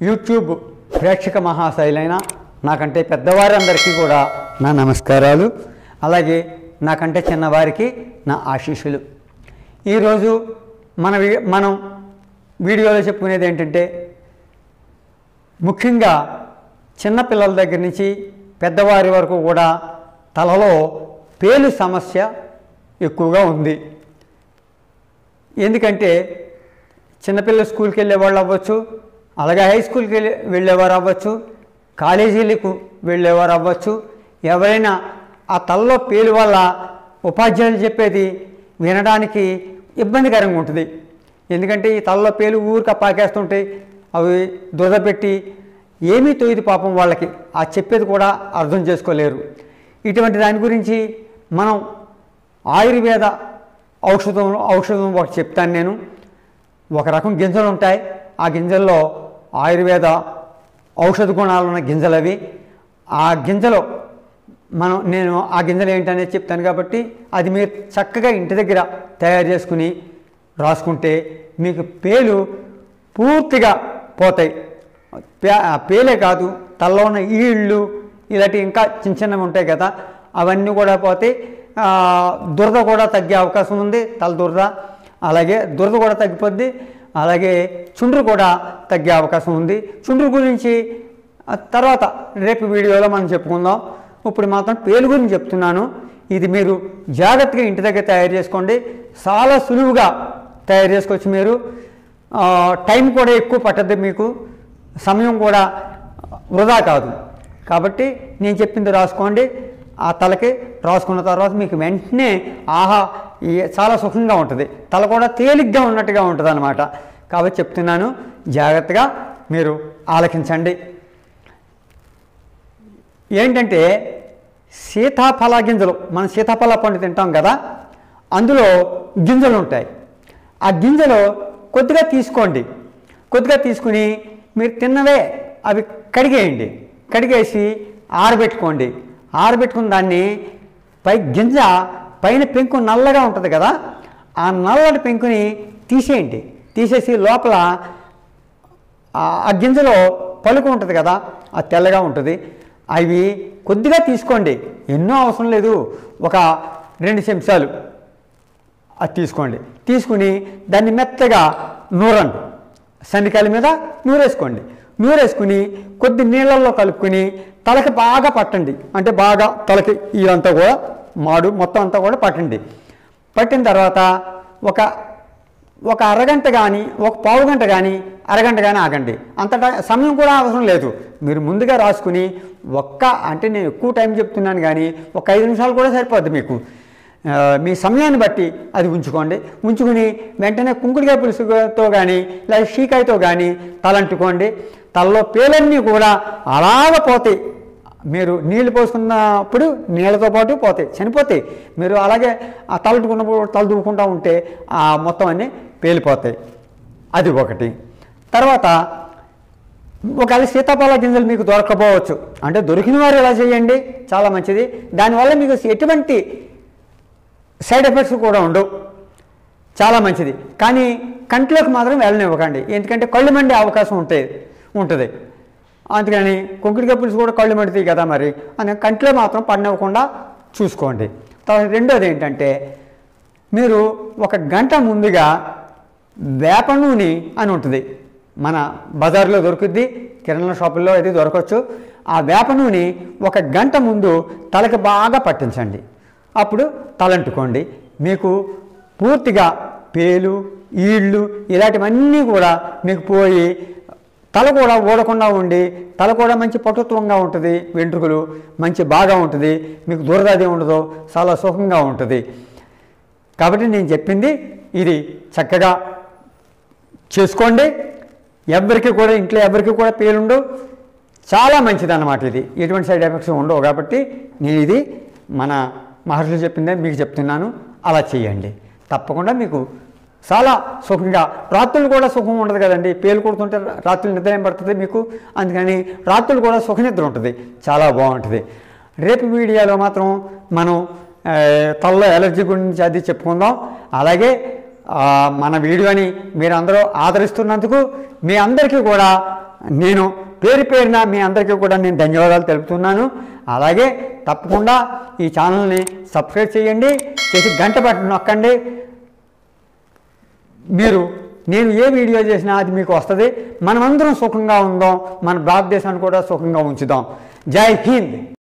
YouTube ప్రేక్షక మహాశైలైన నాకంటే పెద్దవారందరికీ కూడా నా నమస్కారాలు అలాగే నాకంటే చిన్నవారికి నా ఆశీస్సులు ఈరోజు మన వి- మనం వీడియోలో చెప్పుకునేది ఏంటంటే ముఖ్యంగా చిన్నపిల్లల దగ్గర నుంచి పెద్దవారి వరకు కూడా తలలో పేలు సమస్య ఎక్కువగా ఉంది ఎందుకంటే చిన్నపిల్లలు స్కూల్కి వెళ్ళే వాళ్ళు అవ్వచ్చు అలాగే హై స్కూల్కి వెళ్ళే వెళ్ళేవారు అవ్వచ్చు కాలేజీలకు వెళ్ళేవారు అవ్వచ్చు ఎవరైనా ఆ తలలో పేలు వల్ల ఉపాధ్యాయులు చెప్పేది వినడానికి ఇబ్బందికరంగా ఉంటుంది ఎందుకంటే ఈ తలలో పేలు ఊరిక పాకేస్తుంటాయి అవి దురదపెట్టి ఏమీ తోయదు పాపం వాళ్ళకి ఆ చెప్పేది కూడా అర్థం చేసుకోలేరు ఇటువంటి దాని గురించి మనం ఆయుర్వేద ఔషధం ఔషధం ఒకటి చెప్తాను నేను ఒక రకం గింజలు ఉంటాయి ఆ గింజల్లో ఆయుర్వేద ఔషధ గుణాలు ఉన్న గింజలు అవి ఆ గింజలు మనం నేను ఆ గింజలు ఏంటనేది చెప్తాను కాబట్టి అది మీరు చక్కగా ఇంటి దగ్గర తయారు చేసుకుని రాసుకుంటే మీకు పేలు పూర్తిగా పోతాయి పే ఆ పేలే కాదు తలలో ఉన్న ఈళ్ళు ఇలాంటి ఇంకా చిన్న చిన్నవి ఉంటాయి కదా అవన్నీ కూడా పోతే ఆ, దురద కూడా తగ్గే అవకాశం ఉంది తల దురద అలాగే దురద కూడా తగ్గిపోద్ది అలాగే చుండ్రు కూడా తగ్గే అవకాశం ఉంది చుండ్రు గురించి ఆ తర్వాత రేపు వీడియోలో మనం చెప్పుకుందాం ఇప్పుడు మాత్రం పేలు గురించి చెప్తున్నాను ఇది మీరు జాగ్రత్తగా ఇంటి దగ్గర తయారు చేసుకోండి చాలా సులువుగా తయారు చేసుకోవచ్చు మీరు ఆ, టైం కూడా ఎక్కువ పట్టద్దు మీకు సమయం కూడా వృధా కాదు కాబట్టి నేను చెప్పింది రాసుకోండి ఆ తలకి రాసుకున్న తర్వాత మీకు వెంటనే ఆహా ఈ- చాలా సుఖంగా ఉంటుంది తల కూడా తేలిగ్గా ఉన్నట్టుగా ఉంటుంది అనమాట కాబట్టి చెప్తున్నాను జాగ్రత్తగా మీరు ఆలకించండి ఏంటంటే సీతాఫల గింజలు మనం సీతాఫల పండు తింటాం కదా అందులో గింజలు ఉంటాయి ఆ గింజలు కొద్దిగా తీసుకోండి కొద్దిగా తీసుకుని మీరు తిన్నవే అవి కడిగేయండి కడిగేసి ఆరబెట్టుకోండి ఆరబెట్టుకున్న దాన్ని పై గింజ పైన పెంకు నల్లగా ఉంటుంది కదా ఆ నల్లటి పెంకుని తీసేయండి తీసేసి లోపల ఆ ఆ గింజలో పలుకు ఉంటుంది కదా అది తెల్లగా ఉంటుంది అవి కొద్దిగా తీసుకోండి ఎన్నో అవసరం లేదు ఒక రెండు చెంచాలు అది తీసుకోండి తీసుకుని దాన్ని మెత్తగా నూరండి శనికాయల మీద నూరేసుకోండి నూరేసుకుని కొద్ది నీళ్ళల్లో కలుపుకొని తలకి బాగా పట్టండి అంటే బాగా తలకి ఇదంతా కూడా మాడు మొత్తం అంతా కూడా పట్టండి పట్టిన తర్వాత ఒక ఒక అరగంట కానీ ఒక పావు గంట కానీ అరగంట కానీ ఆగండి అంత టై- సమయం కూడా అవసరం లేదు మీరు ముందుగా రాసుకుని ఒక్క అంటే నేను ఎక్కువ టైం చెప్తున్నాను కానీ ఒక ఐదు నిమిషాలు కూడా సరిపోద్ది మీకు ఆ, మీ సమయాన్ని బట్టి అది ఉంచుకోండి ఉంచుకుని వెంటనే కుంకుడికాయ పులుసుతో కానీ లేదా షీకాయతో కానీ తలంటుకోండి తలలో పేలన్నీ కూడా అలాగ పోతాయి మీరు నీళ్లు పోసుకున్నప్పుడు నీళ్ళతో పాటు పోతాయి చనిపోతాయి మీరు అలాగే ఆ తలటుకున్నప్పుడు తల దూకుంటూ ఉంటే ఆ మొత్తం అన్నీ పేలిపోతాయి అది ఒకటి తర్వాత ఒకవేళ సీతాఫల గింజలు మీకు దొరకపోవచ్చు అంటే దొరికిన వారు ఎలా చేయండి చాలా మంచిది దానివల్ల మీకు ఎటువంటి సైడ్ ఎఫెక్ట్స్ కూడా ఉండవు చాలా మంచిది కానీ కంట్లోకి మాత్రం వెళ్ళనివ్వకండి ఎందుకంటే కళ్ళు మండే అవకాశం ఉంటాయి ఉంటుంది అందుకని కుంకుడికాయ పులుసు కూడా కళ్ళు మండుతాయి కదా మరి అని కంట్లో మాత్రం పడినివ్వకుండా చూసుకోండి తర్వాత రెండోది ఏంటంటే మీరు ఒక గంట ముందుగా వేప నూనె అని ఉంటుంది మన బజార్లో దొరుకుద్ది కిరాణా షాపుల్లో అది దొరకవచ్చు ఆ వేప నూనె ఒక గంట ముందు తలకి బాగా పట్టించండి అప్పుడు తలంటుకోండి మీకు పూర్తిగా పేలు ఈళ్ళు ఇలాంటివన్నీ కూడా మీకు పోయి తల కూడా ఊడకుండా ఉండి తల కూడా మంచి పటుత్వంగా ఉంటుంది వెంట్రుకలు మంచి బాగా ఉంటుంది మీకు దురదది ఉండదు చాలా సుఖంగా ఉంటుంది కాబట్టి నేను చెప్పింది ఇది చక్కగా చేసుకోండి ఎవరికి కూడా ఇంట్లో ఎవరికి కూడా పేలుండవు చాలా మంచిది అన్నమాట ఇది ఎటువంటి సైడ్ ఎఫెక్ట్స్ ఉండవు కాబట్టి నేను ఇది మన మహర్షులు చెప్పిందే మీకు చెప్తున్నాను అలా చేయండి తప్పకుండా మీకు చాలా సుఖంగా రాత్రులు కూడా సుఖం ఉండదు కదండి పేలు కొడుతుంటే రాత్రులు నిద్ర ఏం పడుతుంది మీకు అందుకని రాత్రులు కూడా సుఖ నిద్ర ఉంటుంది చాలా బాగుంటుంది రేపు వీడియోలో మాత్రం మనం ఆ, తలలో ఎలర్జీ గురించి అది చెప్పుకుందాం అలాగే ఆ, మన వీడియోని మీరందరూ ఆదరిస్తున్నందుకు మీ అందరికీ కూడా నేను పేరు పేరున మీ అందరికీ కూడా నేను ధన్యవాదాలు తెలుపుతున్నాను అలాగే తప్పకుండా ఈ ఛానల్ని సబ్స్క్రైబ్ చేయండి చేసి గంట బటన్ నొక్కండి మీరు నేను ఏ వీడియో చేసినా అది మీకు వస్తుంది మనమందరం సుఖంగా ఉందాం మన భారతదేశాన్ని కూడా సుఖంగా ఉంచుదాం జై హింద్